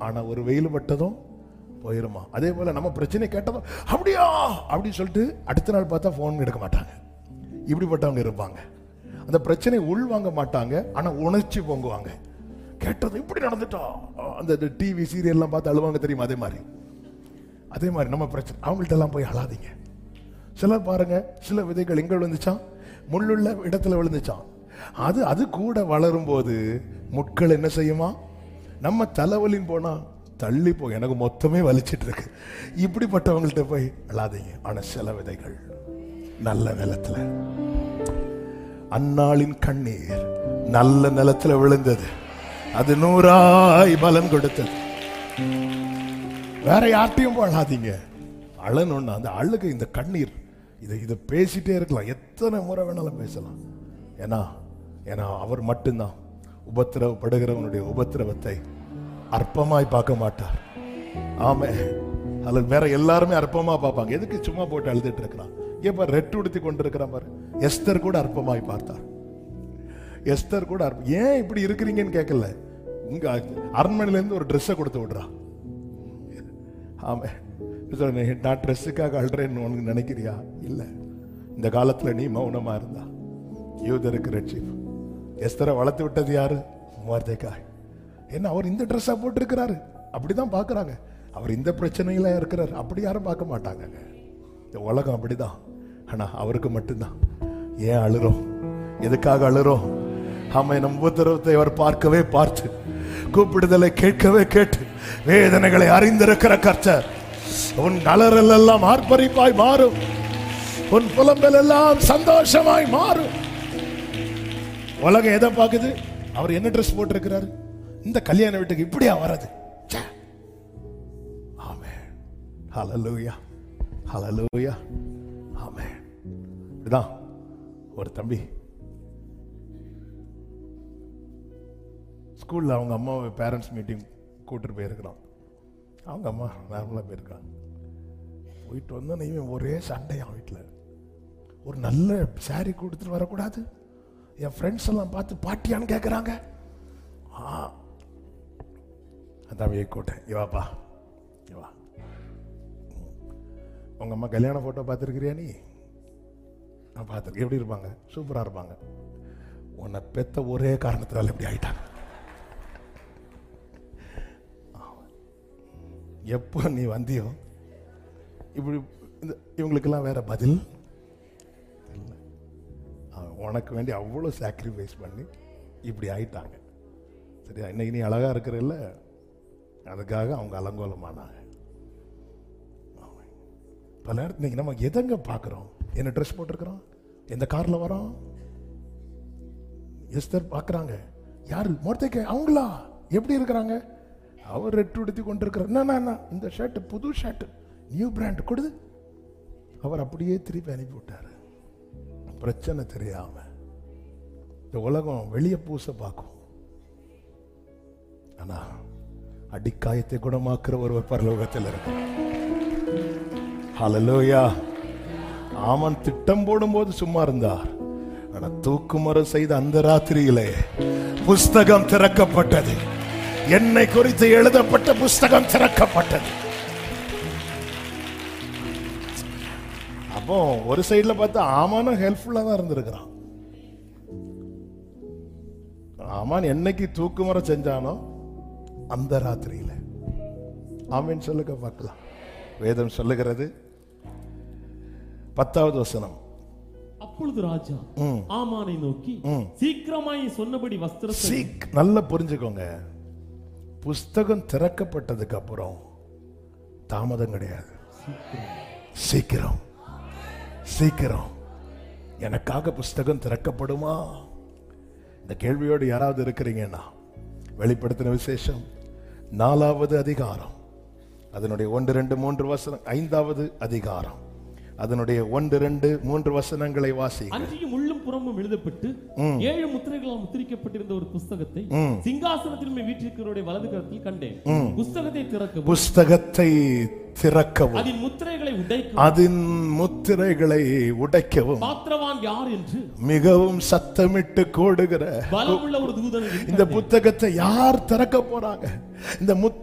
ஆனா ஒரு வெயில் பட்டதும் போயிருமா அதே போல நம்ம பிரச்சனை கேட்டதும் அப்படியா அப்படின்னு சொல்லிட்டு அடுத்த நாள் பார்த்தா போன் எடுக்க மாட்டாங்க இப்படிப்பட்டவங்க இருப்பாங்க அந்த பிரச்சனை உள் வாங்க மாட்டாங்க ஆனா உணர்ச்சி பொங்குவாங்க கேட்டது இப்படி நடந்துட்டா அந்த டிவி சீரியல்லாம் பார்த்து அழுவாங்க தெரியுமா அதே மாதிரி அதே மாதிரி நம்ம பிரச்சனை அவங்கள்ட்ட எல்லாம் போய் அழாதீங்க சிலர் பாருங்க சில விதைகள் எங்க விழுந்துச்சான் முள்ளுள்ள இடத்துல விழுந்துச்சான் அது அது கூட வளரும் போது முட்கள் என்ன செய்யுமா நம்ம தலைவலின்னு போனா தள்ளி போய் எனக்கு மொத்தமே வலிச்சிட்டு இருக்கு இப்படிப்பட்டவங்கள்ட்ட போய் அழாதீங்க ஆனா சில விதைகள் நல்ல நிலத்துல அன்னாளின் கண்ணீர் நல்ல நிலத்துல விழுந்தது அது நூறாய் பலன் கொடுத்தது வேற யார்ட்டையும் போய் அழாதீங்க அழணும்னா அந்த அழுக இந்த கண்ணீர் இதை இதை பேசிட்டே இருக்கலாம் எத்தனை முறை வேணாலும் பேசலாம் ஏன்னா ஏன்னா அவர் மட்டும்தான் உபத்திரவப்படுகிறவனுடைய உபத்திரவத்தை அற்பமாய் பார்க்க மாட்டார் ஆமே அதில் வேற எல்லாருமே அற்பமா பார்ப்பாங்க எதுக்கு சும்மா போட்டு அழுதுட்டு இருக்கிறான் ஏப்பா ரெட்டு உடுத்தி கொண்டு இருக்கிறான் பாரு எஸ்தர் கூட அற்பமாய் பார்த்தார் எஸ்தர் கூட அற்ப- ஏன் இப்படி இருக்கிறீங்கன்னு கேட்கல உங்க அரண்மனையில இருந்து ஒரு ட்ரெஸ்ஸை கொடுத்து விடுறா ஆமே சொன்னேன், நான் ட்ரெஸ்ஸுக்காக அழுறேன்னு உனக்கு நினைக்கிறியா இல்ல இந்த காலத்துல நீ மௌனமா இருந்தா யூதருக்கு ரட்சிப்பு எஸ்தரை வளர்த்து விட்டது யாரு மோர்தேக்காய் என்ன அவர் இந்த ட்ரெஸ்ஸா போட்டிருக்கிறாரு அப்படிதான் பார்க்கறாங்க அவர் இந்த பிரச்சனையில இருக்கிறார் அப்படி யாரும் பார்க்க மாட்டாங்க இந்த உலகம் அப்படிதான் ஆனா அவருக்கு மட்டும்தான் ஏன் அழுறோம் எதுக்காக அழுறோம் ஆமை நம் உத்தரவத்தை அவர் பார்க்கவே பார்த்து கூப்பிடுதலை கேட்கவே கேட்டு வேதனைகளை அறிந்திருக்கிற கர்த்தர் உன் அலறல் எல்லாம் ஆர்ப்பரிப்பாய் மாறும் உன் புலம்பல் எல்லாம் சந்தோஷமாய் மாறும் உலகம் எதை பார்க்குது அவர் என்ன ட்ரெஸ் போட்டிருக்கிறாரு இந்த கல்யாண வீட்டுக்கு இப்படியா வர்றது ச்சே. ஆமென் ஹalleluya ஹalleluya ஆமென் இதுதான் ஒரு தம்பி ஸ்கூல்ல அவங்க அம்மாவை பேரண்ட்ஸ் மீட்டிங் கூட்டிட்டு போயிருக்கிறான் அவங்க அம்மா நார்மலாக போயிருக்காங்க போயிட்டு வந்தோன்னே இவன் ஒரே சண்டையான் வீட்டில் ஒரு நல்ல saree கொடுத்துட்டு வரக்கூடாது என் ஃப்ரெண்ட்ஸ் எல்லாம் பார்த்து பாட்டியான்னு கேட்குறாங்க ஆ அந்த தம்பியை கூட்டேன் இவாப்பா இவா உங்க அம்மா கல்யாண போட்டோ பார்த்துருக்கிறியா நீ நான் பார்த்துருக்கேன் எப்படி இருப்பாங்க சூப்பராக இருப்பாங்க உன்னை பெத்த ஒரே காரணத்தினால இப்படி ஆயிட்டாங்க எப்போ நீ வந்தியோ இப்படி இந்த இவங்களுக்கெல்லாம் வேற பதில் இல்லை அவன் உனக்கு வேண்டி அவ்வளோ சாக்ரிஃபைஸ் பண்ணி இப்படி ஆயிட்டாங்க சரியா இன்னைக்கு நீ அழகா இருக்கிறல்ல அதுக்காக அவங்க அலங்கோலமானாங்க ஆமாம். பல நேரத்தில் இன்னைக்கு நம்ம எதங்க பார்க்குறோம் என்ன ட்ரெஸ் போட்டிருக்கிறோம் எந்த காரில் வரோம் எஸ்தர் பார்க்குறாங்க யாரு மொர்த்தைக்கு அவங்களா எப்படி இருக்கிறாங்க அவர் ரெட்டு உடுத்தி கொண்டு இருக்கிறார் என்ன என்ன இந்த ஷர்ட் புது ஷர்ட் நியூ பிராண்ட் கொடுது அவர் அப்படியே திருப்பி அனுப்பி விட்டாரு பிரச்சனை தெரியாம இந்த உலகம் வெளியே பூச பார்க்கும் ஆனா அடிக்காயத்தை குணமாக்குற ஒருவர் பரலோகத்தில் இருக்கு ஹalleluya ஆமன் திட்டம் போடும்போது சும்மா இருந்தார் ஆனா தூக்குமரம் செய்த அந்த ராத்திரியிலே புஸ்தகம் திறக்கப்பட்டது என்னை குறித்து எழுதப்பட்ட புஸ்தகம் திறக்கப்பட்டது அப்போ ஒரு சைடுல பார்த்தா ஆமானும் ஹெல்ப்ஃபுல்லா தான் இருந்திருக்கிறான் ஆமான் என்னைக்கு தூக்குமரம் செஞ்சானோ அந்த ராத்திரியில ஆமீன் சொல்லுங்க பார்க்கலாம் வேதம் சொல்லுகிறது பத்தாவது வசனம் அப்பொழுது ராஜா ஆமானை நோக்கி சீக்கிரமாய் சொன்னபடி வஸ்திரத்தை சீக் நல்லா புரிஞ்சுக்கோங்க புஸ்தகம் திறக்கப்பட்டதுக்கு அப்புறம் தாமதம் கிடையாது சீக்கிரம் சீக்கிரம் எனக்காக புஸ்தகம் திறக்கப்படுமா இந்த கேள்வியோடு யாராவது இருக்கிறீங்கன்னா வெளிப்படுத்தின விசேஷம் நாலாவது அதிகாரம் அதனுடைய ஒன்று ரெண்டு மூன்று வசனம் ஐந்தாவது அதிகாரம் அதனுடைய ஒன்று ரெண்டு மூன்று வசனங்களை வாசி அன்றியும் உள்ளும் புறமும் எழுதப்பட்டு ஏழு முத்திரைகளால் முத்திரிக்கப்பட்டிருந்த ஒரு புஸ்தகத்தை சிங்காசனத்தில் மேல் வீற்றிருக்கிறவருடைய வலது கரத்தில் கண்டேன் புஸ்தகத்தை திறக்கவும் புஸ்தகத்தை திறக்கவும் அதன் முத்திரைகளை உடைக்கவும் அதன் முத்திரைகளை உடைக்கவும் பாத்திரவான் யார் என்று மிகவும் சத்தமிட்டு கூடுகிற பலமுள்ள ஒரு தூதனை இந்த புத்தகத்தை யார் திறக்க போறாங்க இந்த முத்